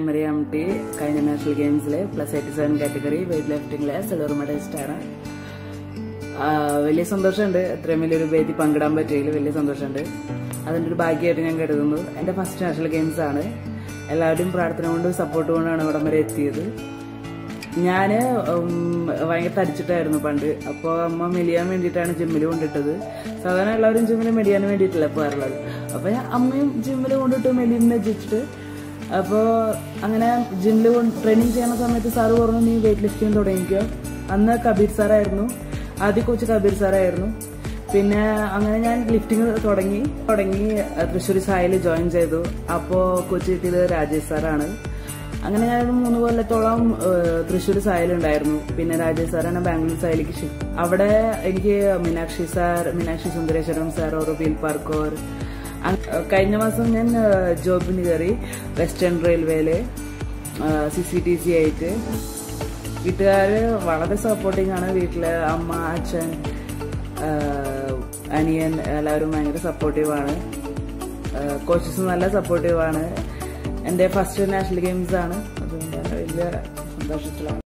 primary M T കഴിഞ്ഞ national ഗെയിംസിൽ plus eighty seven category weight ലിഫ്റ്റിംഗിലെ സിൽവർ മെഡലിസ്റ്റാണ് വലിയ സന്തോഷമുണ്ട് ഇത്രയും വലിയൊരു വേദി പങ്കിടാൻ പറ്റിയതിൽ വലിയ സന്തോഷമുണ്ട് അതിൻ്റെ ഒരു ഭാഗ്യമായിട്ട് ഞാൻ കരുതുന്നു എൻ്റെ ഫസ്റ്റ് നാഷണൽ ഗെയിംസ് ആണ് എല്ലാവരുടെയും പ്രാർത്ഥന കൊണ്ടും സപ്പോർട്ട് കൊണ്ടാണ് ഇവിടം വരെ എത്തിയത് ഞാൻ ഭയങ്കര തടിച്ചിട്ടായിരുന്നു പണ്ട് അപ്പോൾ അമ്മ മെലിയാൻ വേണ്ടിയിട്ടാണ് ജിമ്മിൽ കൊണ്ടിട്ടത് സാധാരണ എല്ലാവരും ജിമ്മിൽ മെലിയാൻ വേണ്ടിയിട്ടല്ല പോകാറുള്ളത് അപ്പോൾ ഞാൻ അമ്മയും ജിമ്മിൽ കൊണ്ടിട്ട് മെലിയുന്ന വെച്ചിട്ട് അപ്പോൾ അങ്ങനെ ജിമ്മിൽ ട്രെയിനിങ് ചെയ്യുന്ന സമയത്ത് സാറ് പറഞ്ഞു നീ വെയിറ്റ് ലിഫ്റ്റിംഗ് തുടങ്ങിക്കോ അന്ന് കബീർ സാറായിരുന്നു ആദ്യ കോച്ച് കബീർ സാറായിരുന്നു പിന്നെ അങ്ങനെ ഞാൻ ലിഫ്റ്റിംഗ് തുടങ്ങി തുടങ്ങി തൃശ്ശൂർ സായിൽ ജോയിൻ ചെയ്തു അപ്പോൾ കോച്ച് കിട്ടിയത് രാജേഷ് സാറാണ് അങ്ങനെ ഞാൻ ഒരു മൂന്ന് കൊല്ലത്തോളം തൃശ്ശൂർ സായലുണ്ടായിരുന്നു പിന്നെ രാജേഷ് സാറാണ് ബാംഗ്ലൂർ സായിലേക്ക് ഷിഫ്റ്റ് അവിടെ എനിക്ക് മീനാക്ഷി സാർ മീനാക്ഷി സുന്ദരേശ്വരം സാർ ഓറോബിൽ പാർക്കോർ കഴിഞ്ഞ മാസം ഞാൻ ജോബിന് കയറി വെസ്റ്റേൺ റെയിൽവേയില് സി സി ടി സി ആയിട്ട് വീട്ടുകാര് വളരെ സപ്പോർട്ടിങ് ആണ് വീട്ടില് അമ്മ അച്ഛൻ അനിയൻ എല്ലാവരും ഭയങ്കര സപ്പോർട്ടീവാണ് കോച്ചസ് നല്ല സപ്പോർട്ടീവാണ് എൻ്റെ ഫസ്റ്റ് നാഷണൽ ഗെയിംസ് ആണ് അതുകൊണ്ട് വലിയ സന്തോഷത്തിലാണ്